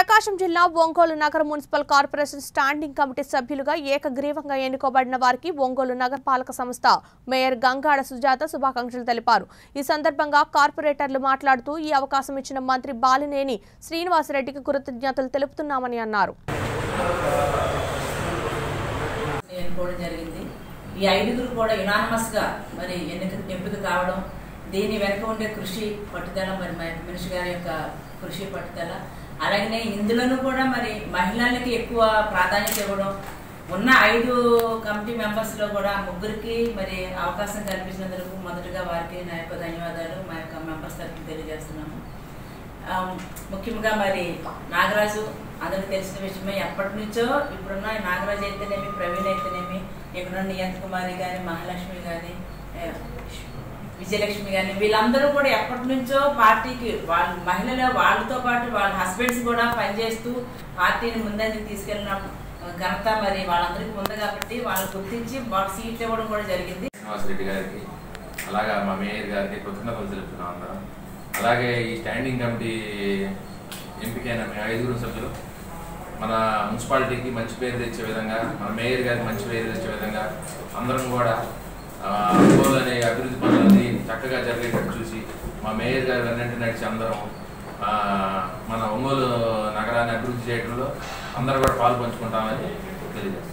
ప్రకాశం జిల్లా ఒంగోలు నగర municipal corporation standing committee సభ్యులుగా ఏకగ్రీవంగా ఎన్నుకోబడిన వారికి ఒంగోలు నగరపాలక సంస్థ మేయర్ గంగాడ సుజాత శుభాకాంక్షలు తెలిపారు ఈ సందర్భంగా కార్పొరేటర్లు మాట్లాడుతూ ఈ అవకాశం ఇచ్చిన మంత్రి బాలినేని శ్రీనివాసరెడ్డికి కృతజ్ఞతలు తెలుపుతున్నామని అన్నారు ఎన్నుకోవడం జరిగింది ఈ ఐదుగురు కూడా యునానమస్ గా మరి ఎన్నిక ఎంపిక కావడం దీని వెనుక ఉండే కృషి పట్టుదల మరి మనిషి గారి యొక్క కృషి పట్టుదల అలాగనే ఇందులోనూ కూడా మరి మహిళలకి ఎక్కువ ప్రాధాన్యత ఇవ్వడం ఉన్న ఐదు కమిటీ మెంబర్స్ లో కూడా ముగ్గురికి మరి అవకాశం కల్పించినందుకు మొదటగా వారికి నా యొక్క ధన్యవాదాలు మా యొక్క మెంబర్స్ తరఫున తెలియజేస్తున్నాము ఆ, ముఖ్యంగా మరి నాగరాజు అందరికి తెలిసిన విషయమే ఎప్పటి నుంచో ఇప్పుడున్న నాగరాజు అయితేనేమి ప్రవీణ్ అయితేనేమి ఇక్కడున్న నియంత కుమారి కానీ మహాలక్ష్మి కానీ విజయలక్ష్మి కానీ వీళ్ళందరూ కూడా ఎప్పటి నుంచో పార్టీకి వాళ్ళ మహిళలు వాళ్ళతో పాటు వాళ్ళ హస్బెండ్స్ కూడా పనిచేస్తూ పార్టీని ముందంజకి తీసుకెళ్ళిన ఘనత మరి వాళ్ళందరికీ ఉంది కాబట్టి వాళ్ళు గుర్తించి వాళ్ళకి సీట్లు ఇవ్వడం కూడా జరిగింది శ్రీనివాసరెడ్డి గారికి అలాగా మా మేయర్ గారికి కృతజ్ఞతలు తెలుపుతున్నాం అందరం అలాగే ఈ స్టాండింగ్ కమిటీ ఎంపికైన మీ ఐదుగురు సభ్యులు మన మున్సిపాలిటీకి మంచి పేరు తెచ్చే విధంగా మన మేయర్ గారికి మంచి పేరు తెచ్చే విధంగా అందరం కూడా ఆ, ఒంగోలు అనే అభివృద్ధి పనులన్నీ చక్కగా జరిగేటట్టు చూసి మా మేయర్ గారు వెన్నట్టు నడిచి అందరం ఆ, మన ఒంగోలు నగరాన్ని అభివృద్ధి చేయడంలో అందరూ కూడా పాలు పంచుకుంటామని తెలియజేస్తాం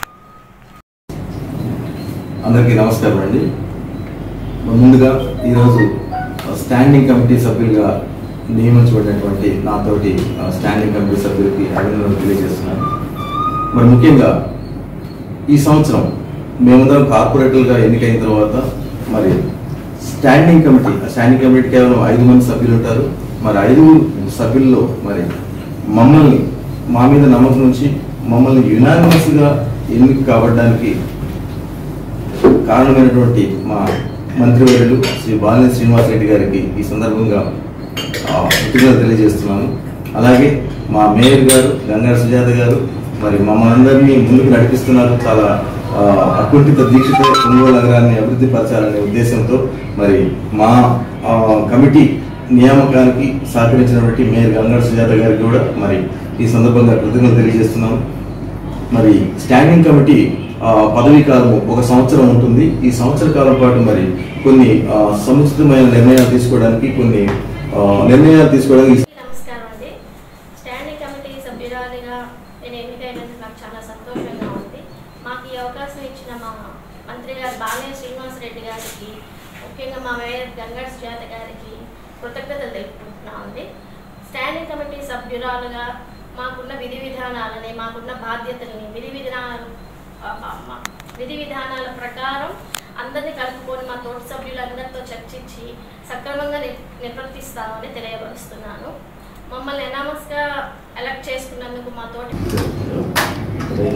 అందరికీ నమస్కారం అండి ముందుగా ఈరోజు స్టాండింగ్ కమిటీ సభ్యులుగా నియమించబడినటువంటి నాతోటి ఆ, స్టాండింగ్ కమిటీ సభ్యులకి అభినందనలు తెలియజేస్తున్నాను మరి ముఖ్యంగా ఈ సంవత్సరం మేమందరం కార్పొరేటర్లుగా ఎన్నికైన తర్వాత మరి స్టాండింగ్ కమిటీ ఆ స్టాండింగ్ కమిటీ కేవలం ఐదు మంది సభ్యులు ఉంటారు మరి ఐదుగురు సభ్యుల్లో మరి మమ్మల్ని మా మీద నమ్మకం నుంచి మమ్మల్ని యునానిమస్గా ఎన్నిక కాబడడానికి కారణమైనటువంటి మా మంత్రివర్యులు శ్రీ బాలినేని శ్రీనివాసరెడ్డి గారికి ఈ సందర్భంగా ఆ, కృతజ్ఞతలు తెలియజేస్తున్నాను అలాగే మా మేయర్ గారు గంగారు సుజాత గారు మరి మమ్మల్ని అందరినీ ముందుకు నడిపిస్తున్నారు చాలా ఆ, అకుంఠిత దీక్షతో ఒంగోలు నగరాన్ని అభివృద్ధి పరచాలనే ఉద్దేశంతో మరి మా ఆ, కమిటీ నియామకానికి సహకరించినటువంటి మేయర్ గంగారు సుజాత గారికి కూడా మరి ఈ సందర్భంగా కృతజ్ఞతలు తెలియజేస్తున్నాను మరి స్టాండింగ్ కమిటీ ఆ, పదవీ కాలం ఒక సంవత్సరం ఉంటుంది ఈ సంవత్సర కాలం పాటు మరి కొన్ని ఆ, సముచితమైన నిర్ణయాలు తీసుకోవడానికి కొన్ని ఆ, నిర్ణయాలు తీసుకోవడానికి ఈ నమస్కారం అండి స్టాండింగ్ కమిటీ సభ్యురాలిగా నేను ఎన్నికైనందుకు నాకు చాలా సంతోషంగా ఉంది మాకు ఈ అవకాశం ఇచ్చిన మా మంత్రి గారు బాలయ్య శ్రీనివాసరెడ్డి గారికి ముఖ్యంగా మా మేయర్ గంగాడ సుజాత గారికి కృతజ్ఞతలు తెలుపుకుంటున్నామండి స్టాండింగ్ కమిటీ సభ్యురాలుగా మాకున్న విధి విధానాలని మాకున్న బాధ్యతల్ని విధి విధానాలు ఆ, మా- మా- విధి విధానాల ప్రకారం అందరినీ కలుపుకొని మా తోటి సభ్యులందరితో చర్చించి సక్రమంగా ని- నిర్వర్తిస్తామని తెలియపరుస్తున్నాను మమ్మల్ని ఎనామస్గా ఎలక్ట్ చేసుకున్నందుకు మా తోటి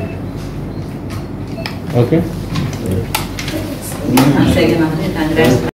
ఓకే సెకండ్ కంగ్రాట్స్